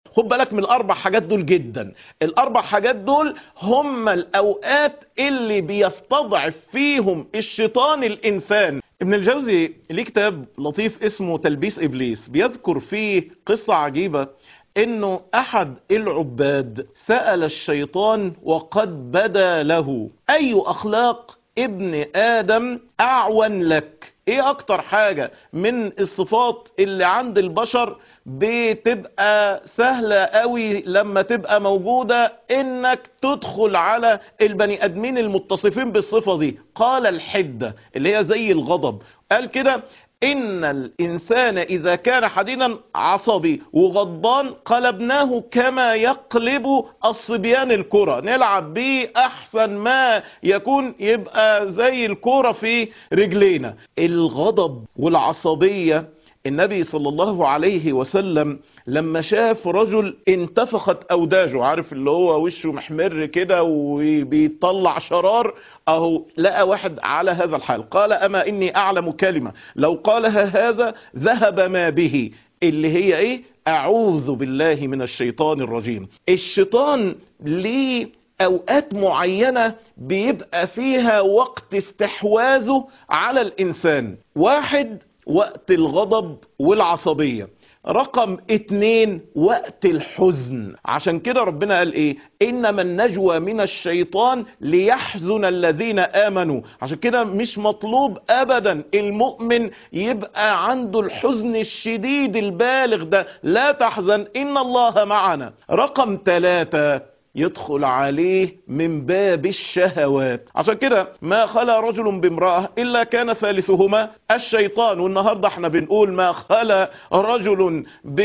خد بالك من الاربع حاجات دول جدا الاربع حاجات دول هم الاوقات اللي بيستضعف فيهم الشيطان الانسان ابن الجوزي ليه كتاب لطيف اسمه تلبيس ابليس بيذكر فيه قصة عجيبة انه احد العباد سأل الشيطان وقد بدا له اي اخلاق ابن ادم اعون لك ايه اكتر حاجة من الصفات اللي عند البشر بتبقى سهلة قوي لما تبقى موجودة انك تدخل على البني ادمين المتصفين بالصفة دي قال الحدة اللي هي زي الغضب قال كده ان الانسان اذا كان حديدا عصبي وغضبان قلبناه كما يقلب الصبيان الكرة نلعب بيه احسن ما يكون يبقى زي الكرة في رجلينا الغضب والعصبية النبي صلى الله عليه وسلم لما شاف رجل انتفخت اوداجه عارف اللي هو وشه محمر كده وبيطلع شرار اهو لقى واحد على هذا الحال قال اما اني اعلم كلمة لو قالها هذا ذهب ما به اللي هي ايه اعوذ بالله من الشيطان الرجيم الشيطان ليه اوقات معينة بيبقى فيها وقت استحواذه على الانسان واحد وقت الغضب والعصبية رقم اتنين وقت الحزن عشان كده ربنا قال ايه انما النجوى من الشيطان ليحزن الذين امنوا عشان كده مش مطلوب ابدا المؤمن يبقى عنده الحزن الشديد البالغ ده لا تحزن ان الله معنا رقم ثلاثة يدخل عليه من باب الشهوات عشان كده ما خلا رجل بامرأة إلا كان ثالثهما الشيطان والنهاردة احنا بنقول ما خلا رجل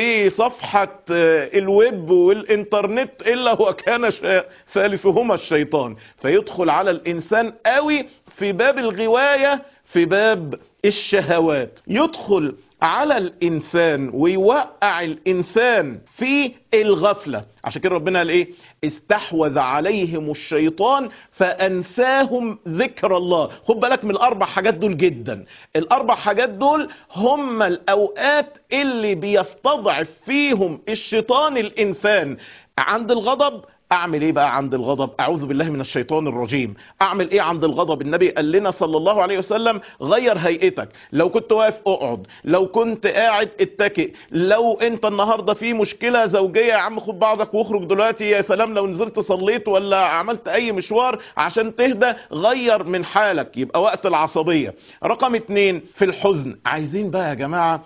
بصفحة الويب والإنترنت إلا هو كان ثالثهما الشيطان فيدخل على الإنسان قوي في باب الغواية في باب الشهوات يدخل على الانسان ويوقع الانسان في الغفلة عشان كده ربنا قال ايه استحوذ عليهم الشيطان فانساهم ذكر الله خد بالك من الاربع حاجات دول جدا الاربع حاجات دول هم الاوقات اللي بيستضعف فيهم الشيطان الانسان عند الغضب اعمل ايه بقى عند الغضب اعوذ بالله من الشيطان الرجيم اعمل ايه عند الغضب النبي قال لنا صلى الله عليه وسلم غير هيئتك لو كنت واقف اقعد لو كنت قاعد اتكئ لو انت النهاردة في مشكلة زوجية يا عم خد بعضك واخرج دلوقتي يا سلام لو نزلت صليت ولا عملت اي مشوار عشان تهدى غير من حالك يبقى وقت العصبية رقم اتنين في الحزن عايزين بقى يا جماعة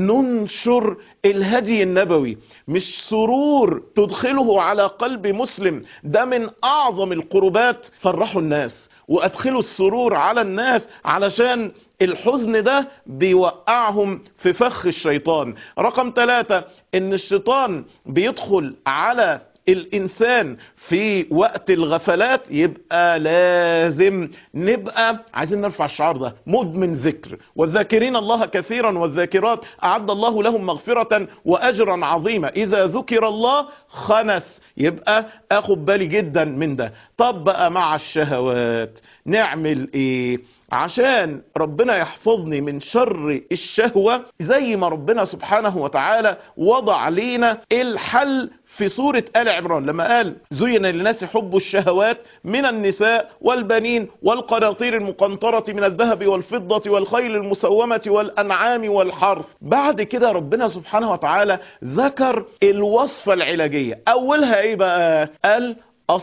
ننشر الهدي النبوي مش سرور تدخله على قلب مسلم ده من اعظم القربات فرحوا الناس وادخلوا السرور على الناس علشان الحزن ده بيوقعهم في فخ الشيطان رقم ثلاثة ان الشيطان بيدخل على الانسان في وقت الغفلات يبقى لازم نبقى عايزين نرفع الشعار ده مدمن ذكر والذاكرين الله كثيرا والذاكرات اعد الله لهم مغفرة واجرا عظيما اذا ذكر الله خنس يبقى اخد بالي جدا من ده طب بقى مع الشهوات نعمل ايه عشان ربنا يحفظني من شر الشهوة زي ما ربنا سبحانه وتعالى وضع لينا الحل في سورة آل عمران لما قال زين للناس حب الشهوات من النساء والبنين والقناطير المقنطرة من الذهب والفضة والخيل المسومة والأنعام والحرث بعد كده ربنا سبحانه وتعالى ذكر الوصفة العلاجية أولها إيه بقى قال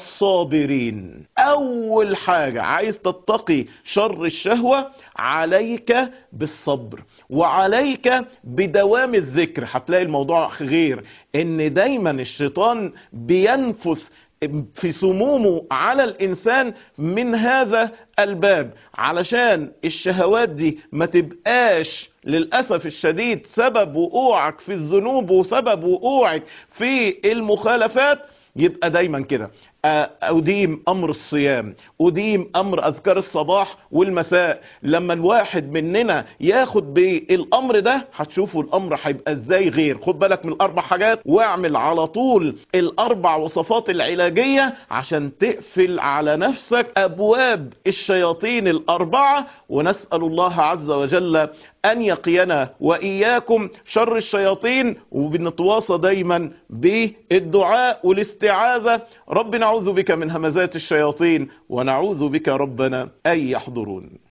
الصابرين اول حاجة عايز تتقي شر الشهوة عليك بالصبر وعليك بدوام الذكر هتلاقي الموضوع غير ان دايما الشيطان بينفث في سمومه على الانسان من هذا الباب علشان الشهوات دي ما تبقاش للأسف الشديد سبب وقوعك في الذنوب وسبب وقوعك في المخالفات يبقى دايما كده أديم أمر الصيام أديم أمر أذكار الصباح والمساء لما الواحد مننا ياخد بالأمر ده هتشوفوا الأمر هيبقى إزاي غير خد بالك من الأربع حاجات واعمل على طول الأربع وصفات العلاجية عشان تقفل على نفسك أبواب الشياطين الأربعة ونسأل الله عز وجل أن يقينا وإياكم شر الشياطين وبنتواصى دايما بالدعاء والاستعاذة رب نعوذ بك من همزات الشياطين ونعوذ بك ربنا أن يحضرون